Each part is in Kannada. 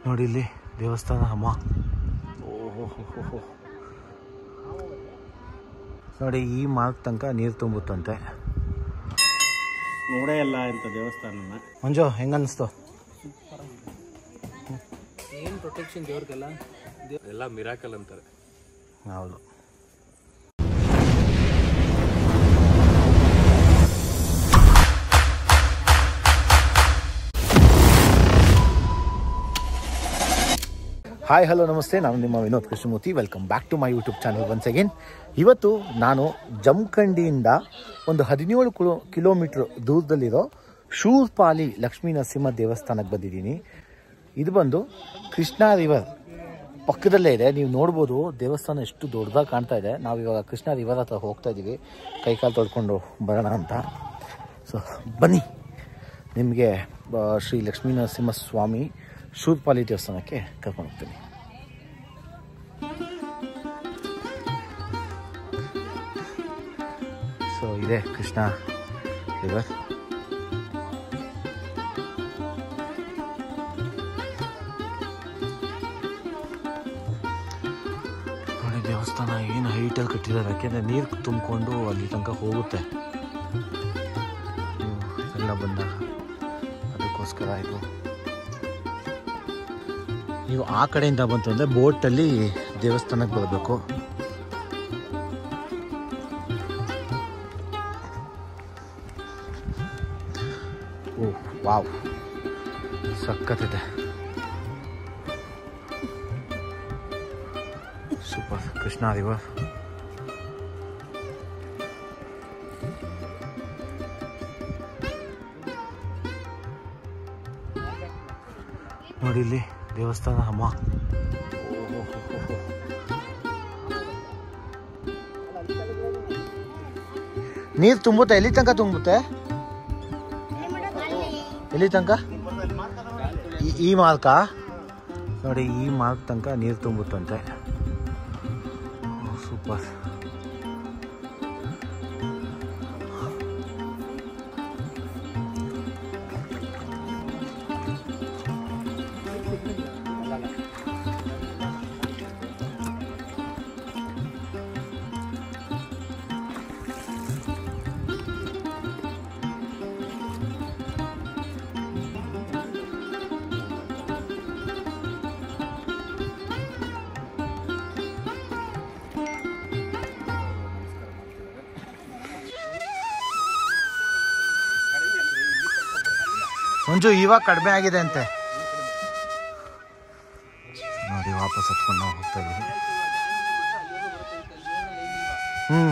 ನೋಡಿ ಇಲ್ಲಿ ದೇವಸ್ಥಾನ ಅಮ್ಮ ಓಹೋ ನೋಡಿ ಈ ಮಾರ್ಕ್ ತನಕ ನೀರು ತುಂಬುತ್ತಂತೆ ನೋಡೇ ಇಲ್ಲ ಇಂಥ ದೇವಸ್ಥಾನನ ಮಂಜು ಹೆಂಗನ್ನಿಸ್ತು ಏನು ಪ್ರೊಟೆಕ್ಷನ್ ದೇವ್ರಿಗೆಲ್ಲ ಎಲ್ಲ ಮಿರಾಕಲ್ ಅಂತಾರೆ ಹೌದು ಹಾಯ್ ಹಲೋ ನಮಸ್ತೆ ನಾನು ನಿಮ್ಮ Vinod Krishnamurthy welcome back to my YouTube channel once again ಇವತ್ತು ನಾನು ಜಮಖಂಡಿಯಿಂದ ಒಂದು ಹದಿನೇಳು ಕಿಲೋ ಕಿಲೋಮೀಟ್ರ್ ದೂರದಲ್ಲಿರೋ ಶೂರ್ಪಾಲಿ ಲಕ್ಷ್ಮೀ ನರಸಿಂಹ ದೇವಸ್ಥಾನಕ್ಕೆ ಬಂದಿದ್ದೀನಿ ಇದು ಬಂದು ಕೃಷ್ಣಾ ರಿವರ್ ಪಕ್ಕದಲ್ಲೇ ಇದೆ ನೀವು ನೋಡ್ಬೋದು ದೇವಸ್ಥಾನ ಎಷ್ಟು ದೊಡ್ಡದಾಗಿ ಕಾಣ್ತಾ ಇದೆ ನಾವು ಇವಾಗ ಕೃಷ್ಣಾ ರಿವರ್ ಹತ್ರ ಹೋಗ್ತಾ ಇದ್ದೀವಿ ಕೈಕಾಲು ತೊಳ್ಕೊಂಡು ಬರೋಣ ಅಂತ ಸೊ ಬನ್ನಿ ನಿಮಗೆ ಶ್ರೀ ಲಕ್ಷ್ಮೀ ನರಸಿಂಹ ಸ್ವಾಮಿ ಶೂರ್ಪಾಲಿ ದೇವಸ್ಥಾನಕ್ಕೆ ಕರ್ಕೊಂಡು ಹೋಗ್ತೀನಿ ಸೊ ಇದೆ ಕೃಷ್ಣ ರಿವರ್ ನೋಡಿ ದೇವಸ್ಥಾನ ಏನು ಹೈಟಲ್ಲಿ ಕಟ್ಟಿದ್ದಾರೆ ಯಾಕೆಂದರೆ ನೀರು ತುಂಬಿಕೊಂಡು ಅಲ್ಲಿ ತನಕ ಹೋಗುತ್ತೆ ಹ್ಮ್, ಎಲ್ಲ ಬಂದಾಗ ಅದಕ್ಕೋಸ್ಕರ ಇದು ನೀವು ಆ ಕಡೆಯಿಂದ ಬಂತು ಅಂದರೆ ಬೋಟಲ್ಲಿ ದೇವಸ್ಥಾನಕ್ಕೆ ಬರಬೇಕು ಓಹ್ ವಾವ್ ಸಖತ್ತಿದೆ ಸೂಪರ್ ಕೃಷ್ಣ ರಿವರ್ ನೋಡಿ ಇಲ್ಲಿ ದೇವಸ್ಥಾನ ಅಮ್ಮ ನೀರು ತುಂಬುತ್ತೆ ಎಲ್ಲಿ ತನಕ ತುಂಬುತ್ತೆ ಎಲ್ಲಿ ತನಕ ಈ- ಈ ಮಾರ್ಕ ನೋಡಿ ಈ ಮಾರ್ಕ್ ತನಕ ನೀರು ತುಂಬುತ್ತಂತೆ ಸೂಪರ್ ಮಂಜು ಇವಾಗ ಕಡಿಮೆ ಆಗಿದೆ ಅಂತೆ ನೋಡಿ ವಾಪಸ್ ಹತ್ಕೊಂಡು ನಾವು ಹೋಗ್ತಾ ಇದೀವಿ ಹ್ಮ್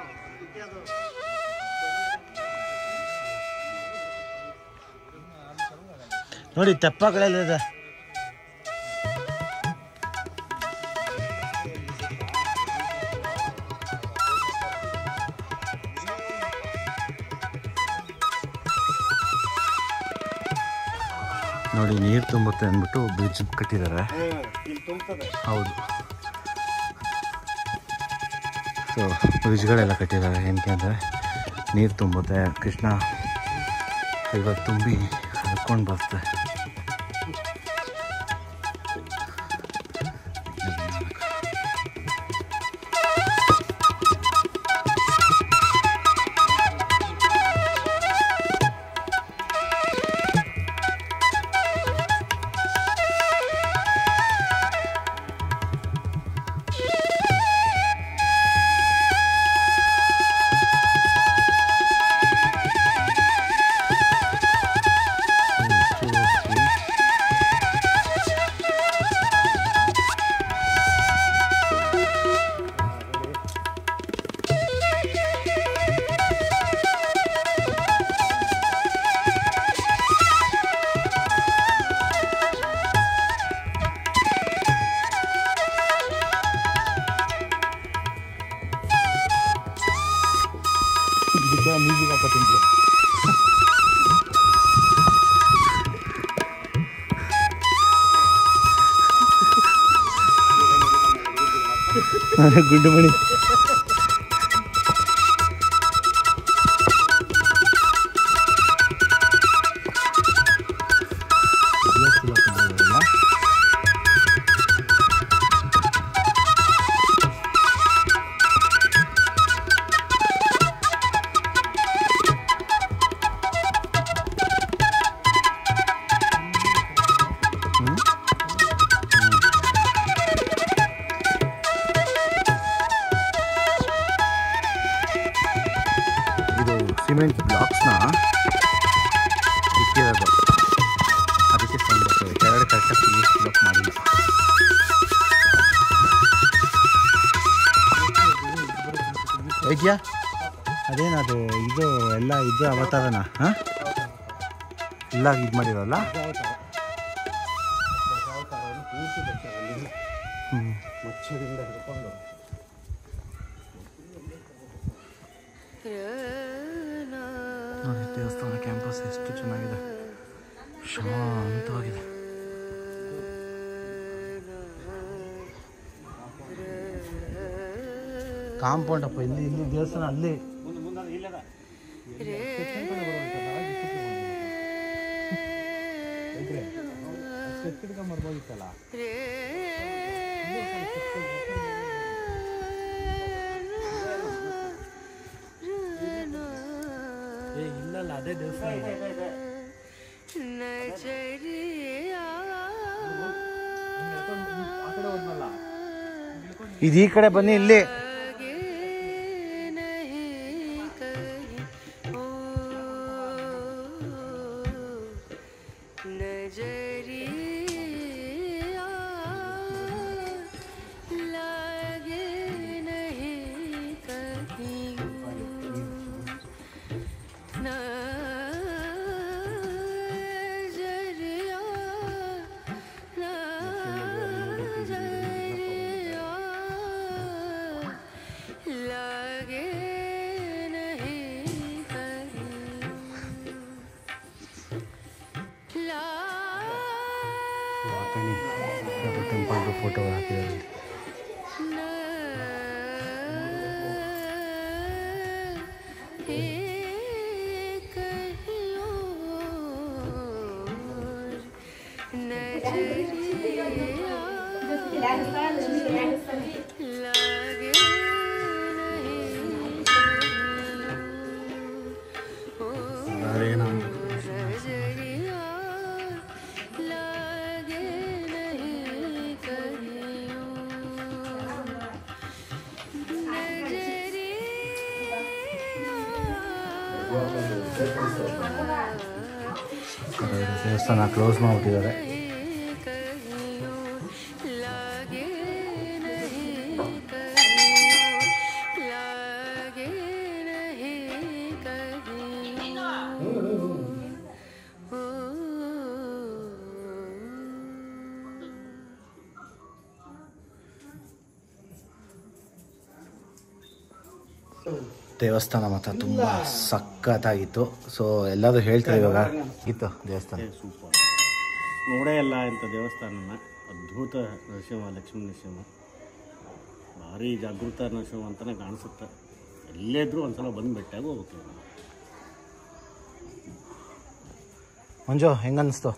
ನೋಡಿ ತೆಪ್ಪಗಳೆಲ್ಲ ನೋಡಿ ನೀರು ತುಂಬುತ್ತೆ ಅಂದ್ಬಿಟ್ಟು ಬ್ರಿಡ್ಜ್ ಕಟ್ಟಿದ್ದಾರೆ ಇಲ್ಲಿ ತುಂಬ್ತದೆ ಹೌದು ಸೊ ಬ್ರಿಡ್ಜ್ಗಳೆಲ್ಲ ಕಟ್ಟಿದ್ದಾರೆ ಏನಕ್ಕೆ ಅಂದರೆ ನೀರು ತುಂಬುತ್ತೆ ಕೃಷ್ಣ ಇವಾಗ ತುಂಬಿ ಹರ್ಕೊಂಡು ಬರುತ್ತೆ ಇದಕ್ಕೆ ಮ್ಯೂಸಿಕ್ ಹಾಕೋತೀನಿ ಗುಂಡು ಮಣಿ ಇದೆಯಾ ಅದೇನದು ಇದು ಎಲ್ಲ ಇದು ಅವತಾರನ ಹಾಂ ಎಲ್ಲ ಇದು ಮಾಡಿರೋಲ್ಲ ಹ್ಞೂ ಮಚ್ಚದಿಂದ ಹಿಡ್ಕೊಂಡು ನೋಡಿ ದೇವಸ್ಥಾನ ಕ್ಯಾಂಪಸ್ ಎಷ್ಟು ಚೆನ್ನಾಗಿದೆ ಶಾಂತವಾಗಿದೆ ಕಾಂಪೌಂಡ್ ಅಪ್ಪ ಇಲ್ಲಿ ಇಲ್ಲಿ ದೇವಸ್ಥಾನ ಅಲ್ಲಿ ಮುಂದೆ ಮುಂದೆ ಇಲ್ಲದ ಏ ಇಲ್ಲಲ್ಲ ಅದೇ ದೇವಸ್ಥಾನ ಇದು ಈ ಕಡೆ ಬನ್ನಿ ಇಲ್ಲಿ नजरिया लागे नहीं कहीं नजरिया नजरिया लागे नहीं कहीं ला ಟೆಂಪಲ್ದು ಫೋಟೋ ಹಾಕಿದ್ದಾರೆ लागे नजरिया लागे नहीं कहियो नजरिया ದೇವಸ್ಥಾನ ಕ್ಲೋಸ್ ಮಾಡಿಬಿಟ್ಟಿದ್ದಾರೆ नहीं कहियो लागे नहीं कहियो लागे नहीं कहियो ದೇವಸ್ಥಾನ ಮಾತ್ರ ತುಂಬ ಸಖತ್ತಾಗಿತ್ತು ಸೊ ಎಲ್ಲರೂ ಹೇಳ್ತಾರೆ ಇವಾಗ ಇತ್ತು ದೇವಸ್ಥಾನ ಸೂಪರ್ ನೋಡೇ ಇಲ್ಲ ಇಂಥ ದೇವಸ್ಥಾನನ ಅದ್ಭುತ ನರಸಿಂಹ ಲಕ್ಷ್ಮೀ ನರಸಿಂಹ ಭಾರಿ ಜಾಗೃತ ನರಸಿಂಹ ಅಂತಲೇ ಕಾಣಿಸುತ್ತೆ ಎಲ್ಲೇ ಇದ್ರೂ ಒಂದ್ಸಲ ಬಂದು ಭೇಟಿಯಾಗಿ ಹೋಗ್ಬೇಕು ಮಂಜು ಹೆಂಗನ್ನಿಸ್ತು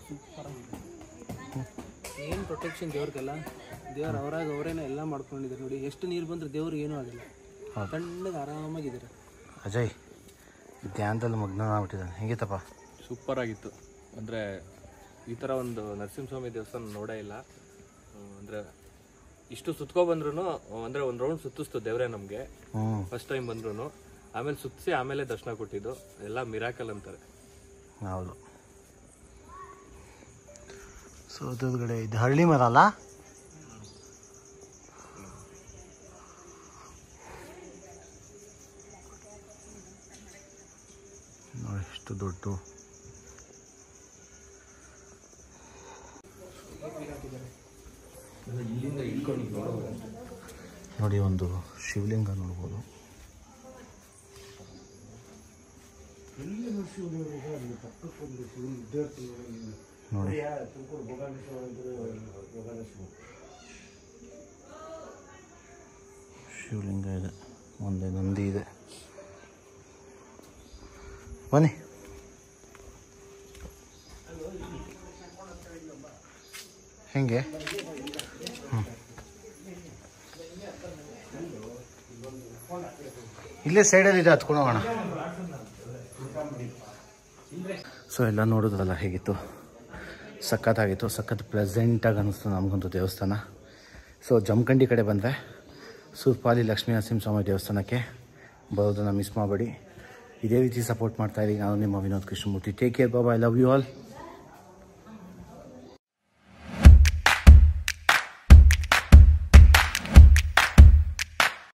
ಏನು ಪ್ರೊಟೆಕ್ಷನ್ ದೇವ್ರಿಗೆಲ್ಲ ದೇವ್ರು ಅವರಾಗ ಅವರೇನೆ ಎಲ್ಲ ಮಾಡ್ಕೊಂಡಿದ್ದಾರೆ ನೋಡಿ ಎಷ್ಟು ನೀರು ಬಂದ್ರೆ ದೇವ್ರಿಗೆ ಏನೂ ಆಗಿಲ್ಲ ಹೌದು. ತಣ್ಣಗೆ ಆರಾಮಾಗಿದ್ದಾರೆ ಅಜಯ್ ಧ್ಯಾನದಲ್ಲಿ ಮಗ್ನನಾಗ್ಬಿಟ್ಟಿದ್ದಾನೆ ಹೆಂಗಿತ್ತಪ್ಪ ಸೂಪರ್ ಆಗಿತ್ತು ಅಂದರೆ ಈ ಥರ ಒಂದು ನರಸಿಂಹಸ್ವಾಮಿ ದೇವಸ್ಥಾನ ನೋಡೇ ಇಲ್ಲ ಅಂದರೆ ಇಷ್ಟು ಸುತ್ಕೊ ಬಂದ್ರು ಅಂದರೆ ಒಂದು ರೌಂಡ್ ಸುತ್ತಿಸ್ತು ದೇವರೇ ನಮಗೆ ಹ್ಞೂ ಫಸ್ಟ್ ಟೈಮ್ ಬಂದ್ರು ಆಮೇಲೆ ಸುತ್ತಿಸಿ ಆಮೇಲೆ ದರ್ಶನ ಕೊಟ್ಟಿದ್ದು ಎಲ್ಲ ಮಿರಾಕಲ್ ಅಂತಾರೆ ಹೌದು ಸೊ ಅದ್ರಗಡೆ ಇದು ಹಳ್ಳಿ ಮರ ಅಲ್ಲ ನೋಡಿ ಎಷ್ಟು ದೊಡ್ಡ ನೋಡಿ ಒಂದು ಶಿವಲಿಂಗ ನೋಡ್ಬೋದು ನೋಡಿ ಶಿವಲಿಂಗ ಇದೆ ಮುಂದೆ ನಂದಿ ಇದೆ ಬನ್ನಿ ಹೆಂಗೆ ಹ್ಮ್. ಇಲ್ಲೇ ಸೈಡಲ್ಲಿ ಇದೆ ಹತ್ಕೊಂಡು ಹೋಗೋಣ ಸೊ ಎಲ್ಲ ನೋಡಿದ್ರಲ್ಲ ಹೇಗಿತ್ತು ಸಖತ್ತಾಗಿತ್ತು ಸಖತ್ ಪ್ಲೆಸೆಂಟಾಗಿ ಅನ್ನಿಸ್ತು ನಮಗಂತೂ ದೇವಸ್ಥಾನ ಸೊ ಜಮಖಂಡಿ ಕಡೆ ಬಂದರೆ ಸೂರ್ಪಾಲಿ ಲಕ್ಷ್ಮೀ ನರಸಿಂಹಸ್ವಾಮಿ ದೇವಸ್ಥಾನಕ್ಕೆ ಬರೋದನ್ನು ಮಿಸ್ ಮಾಡಬೇಡಿ ಇದೇ ರೀತಿ ಸಪೋರ್ಟ್ ಮಾಡ್ತಾ ಇದ್ದೀನಿ ನಾನು ನಿಮ್ಮ ವಿನೋದ್ ಕೃಷ್ಣಮೂರ್ತಿ ಟೇಕ್ ಕೇರ್ ಬಾಬಾ ಐ ಲವ್ ಯು ಆಲ್